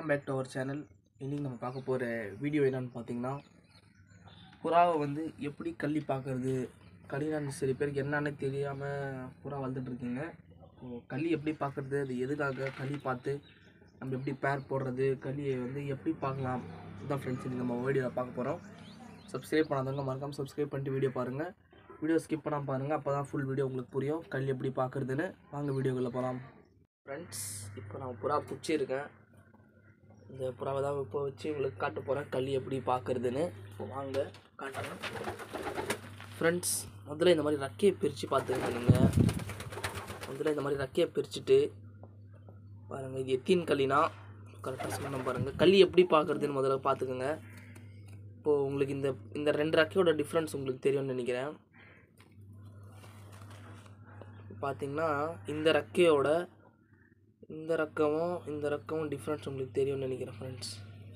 welcome back to our channel இன்றைக்கி நம்ம பார்க்க போகிற வீடியோ என்னன்னு பார்த்தீங்கன்னா புறாவை வந்து எப்படி கள்ளி பார்க்கறது கள்ளினான்னு சில பேருக்கு என்னன்னு தெரியாமல் புறா வளர்த்துட்டு இருக்கீங்க இப்போ கள்ளி எப்படி பார்க்கறது அது எதுக்காக களி பார்த்து நம்ம எப்படி பேர் போடுறது களியை வந்து எப்படி பார்க்கலாம் இதுதான் ஃப்ரெண்ட்ஸ் இன்றைக்கி நம்ம வீடியோவில் பார்க்க போகிறோம் சப்ஸ்கிரைப் பண்ணாதவங்க மறக்காம சப்ஸ்கிரைப் பண்ணிட்டு வீடியோ பாருங்கள் வீடியோ ஸ்கிப் பண்ணாமல் பாருங்கள் அப்போ தான் ஃபுல் வீடியோ உங்களுக்கு புரியும் கல் எப்படி பார்க்குறதுன்னு வாங்க வீடியோக்குள்ளே போகலாம் ஃப்ரெண்ட்ஸ் இப்போ நான் புறா பிடிச்சிருக்கேன் இந்த புறாவை தான் இப்போ வச்சு உங்களுக்கு காட்ட போகிறேன் களி எப்படி பார்க்குறதுன்னு இப்போ வாங்க காட்டுறேன் ஃப்ரெண்ட்ஸ் முதல்ல இந்த மாதிரி ரக்கையை பிரித்து பார்த்துக்கங்க நீங்கள் முதல்ல இந்த மாதிரி ரக்கையை பிரிச்சுட்டு பாருங்கள் இது எத்தின் களினா கரெக்டாக சொன்ன பாருங்கள் களி எப்படி பார்க்குறதுன்னு முதல்ல பார்த்துக்கோங்க இப்போது உங்களுக்கு இந்த இந்த ரெண்டு ரக்கையோட டிஃப்ரென்ஸ் உங்களுக்கு தெரியும்னு நினைக்கிறேன் பார்த்தீங்கன்னா இந்த ரக்கையோட இந்த ரக்கமும் இந்த ரக்கமும் டிஃப்ரென்ஸ் உங்களுக்கு தெரியும்னு நினைக்கிறேன் ஃப்ரெண்ட்ஸ்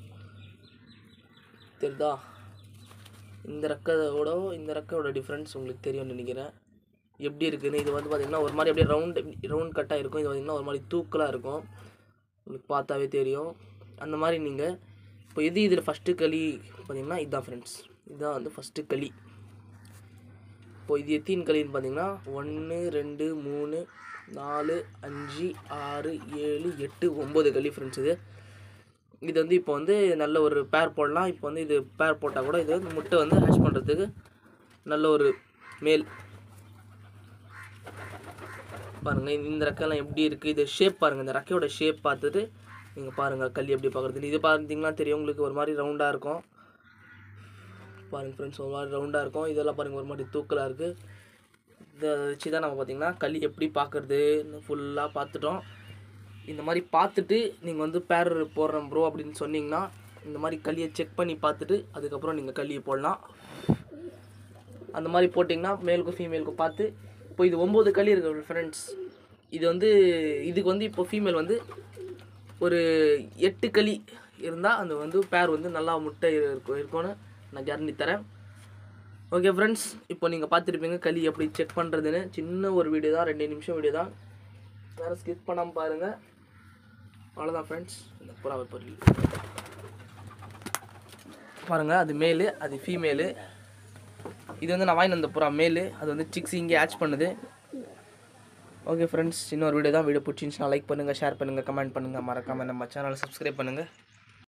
தெரியுதா இந்த ரக்கோட இந்த ரக்கையோட டிஃப்ரென்ஸ் உங்களுக்கு தெரியும்னு நினைக்கிறேன் எப்படி இருக்குன்னு இது வந்து பார்த்திங்கன்னா ஒரு மாதிரி அப்படியே ரவுண்ட் ரவுண்ட் கட்டாக இருக்கும் இது பார்த்திங்கன்னா ஒரு மாதிரி தூக்கலாக இருக்கும் உங்களுக்கு பார்த்தாவே தெரியும் அந்த மாதிரி நீங்கள் இப்போ எது இதில் ஃபஸ்ட்டு களி பார்த்தீங்கன்னா இதுதான் ஃப்ரெண்ட்ஸ் இதுதான் வந்து ஃபஸ்ட்டு களி இப்போ இது எத்தின் களின்னு பார்த்தீங்கன்னா ஒன்று ரெண்டு மூணு நாலு அஞ்சு ஆறு ஏழு எட்டு ஒம்பது களி ஃப்ரெண்ட்ஸ் இது இது வந்து இப்போ வந்து நல்ல ஒரு பேர் போடலாம் இப்போ வந்து இது பேர் போட்டால் கூட இது வந்து முட்டை வந்து ஹேஷ் பண்ணுறதுக்கு நல்ல ஒரு மேல் பாருங்கள் இந்த ரெக்கைலாம் எப்படி இருக்குது இது ஷேப் பாருங்கள் இந்த ரெக்கையோட ஷேப் பார்த்துட்டு நீங்கள் பாருங்கள் கல் எப்படி பார்க்குறது இது பார்த்தீங்கன்னா தெரியும் உங்களுக்கு ஒரு மாதிரி ரவுண்டாக இருக்கும் பாருங்கள் ஃப்ரெண்ட்ஸ் ஒரு மாதிரி ரவுண்டாக இருக்கும் இதெல்லாம் பாருங்கள் ஒரு மாதிரி தூக்கலாக இருக்குது இதை வச்சு தான் நம்ம பார்த்திங்கன்னா களி எப்படி பார்க்குறதுன்னு ஃபுல்லாக பார்த்துட்டோம் இந்த மாதிரி பார்த்துட்டு நீங்கள் வந்து பேர் போடுறேன் ப்ரோ அப்படின்னு சொன்னீங்கன்னா இந்த மாதிரி களியை செக் பண்ணி பார்த்துட்டு அதுக்கப்புறம் நீங்கள் களியை போடலாம் அந்த மாதிரி போட்டிங்கன்னா மேலுக்கும் ஃபீமேலுக்கும் பார்த்து இப்போ இது ஒம்பது களி இருக்கு ஃப்ரெண்ட்ஸ் இது வந்து இதுக்கு வந்து இப்போ ஃபீமேல் வந்து ஒரு எட்டு களி இருந்தால் அந்த வந்து பேர் வந்து நல்லா முட்டை இருக்கும் இருக்கும்னு நான் கேரண்டி தரேன் ஓகே ஃப்ரெண்ட்ஸ் இப்போ நீங்கள் பார்த்துருப்பீங்க களி எப்படி செக் பண்ணுறதுன்னு சின்ன ஒரு வீடியோ தான் ரெண்டு நிமிஷம் வீடியோ தான் வேறு ஸ்கிப் பண்ணாமல் பாருங்கள் அவ்வளோதான் ஃப்ரெண்ட்ஸ் இந்த புறாவை பொருள் பாருங்கள் அது மேலு அது ஃபீமேலு இது வந்து நான் வாங்கி வந்த புறா மேலு அது வந்து சிக்ஸ் இங்கே ஆச் பண்ணுது ஓகே ஃப்ரெண்ட்ஸ் இன்னொரு வீடியோ தான் வீடியோ பிடிச்சிருந்துச்சுன்னா லைக் பண்ணுங்கள் ஷேர் பண்ணுங்கள் கமெண்ட் பண்ணுங்கள் மறக்காமல் நம்ம சேனலை சப்ஸ்கிரைப் பண்ணுங்கள்